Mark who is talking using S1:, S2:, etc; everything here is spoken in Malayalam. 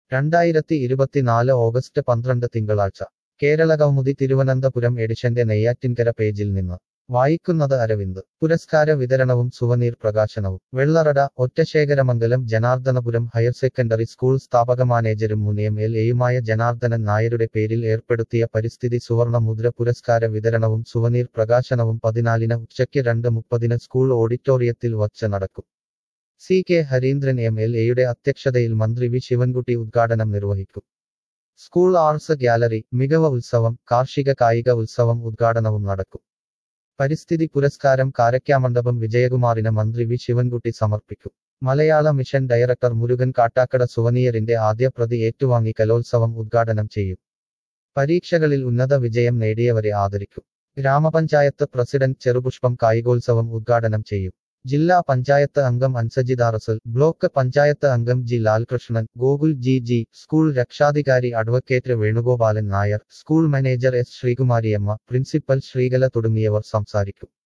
S1: രണ്ടായിരത്തി ഇരുപത്തിനാല് ഓഗസ്റ്റ് പന്ത്രണ്ട് തിങ്കളാഴ്ച കേരള കൗമുദി തിരുവനന്തപുരം എഡിഷന്റെ നെയ്യാറ്റിൻകര പേജിൽ നിന്ന് വായിക്കുന്നത് അരവിന്ദ് പുരസ്കാര വിതരണവും സുവനീർ പ്രകാശനവും Vellarada Ottasekharamangalam Janardhanapuram higher secondary school സ്ഥാപക മാനേജരും മുൻ എം എൽ എയുമായ ജനാർദ്ദനൻ നായരുടെ പേരിൽ ഏർപ്പെടുത്തിയ പരിസ്ഥിതി സുവർണ മുദ്ര പുരസ്കാര വിതരണവും സുവനീർ പ്രകാശനവും പതിനാലിന് ഉച്ചയ്ക്ക് രണ്ട് മുപ്പതിന് സ്കൂൾ ഓഡിറ്റോറിയത്തിൽ വച്ച് നടക്കും C K Harindran M L എയുടെ അധ്യക്ഷതയിൽ മന്ത്രി വി ശിവൻകുട്ടി ഉദ്ഘാടനം നിർവഹിക്കും സ്കൂൾ ആർട്സ് ഗ്യാലറി മികവ ഉത്സവം കാർഷിക കായിക ഉത്സവം ഉദ്ഘാടനവും നടക്കും പരിസ്ഥിതി പുരസ്കാരം കാരക്കാമണ്ഡപം വിജയകുമാറിന് മന്ത്രി വി ശിവൻകുട്ടി സമർപ്പിക്കും മലയാള മിഷൻ ഡയറക്ടർ മുരുകൻ കാട്ടാക്കട സുവനീയറിന്റെ ആദ്യ പ്രതി ഏറ്റുവാങ്ങി കലോത്സവം ഉദ്ഘാടനം ചെയ്യും പരീക്ഷകളിൽ ഉന്നത വിജയം നേടിയവരെ ആദരിക്കും ഗ്രാമപഞ്ചായത്ത് പ്രസിഡന്റ് ചെറുപുഷ്പം കായികോത്സവം ഉദ്ഘാടനം ചെയ്യും ജില്ലാ പഞ്ചായത്ത് അംഗം അൻസജിദ റസൽ ബ്ലോക്ക് പഞ്ചായത്ത് അംഗം G Lalkrishnan Gokul G G school രക്ഷാധികാരി advocate Venugopalan Nair school manager S Sreekumariamma principal Sreekala തുടങ്ങിയവർ സംസാരിക്കും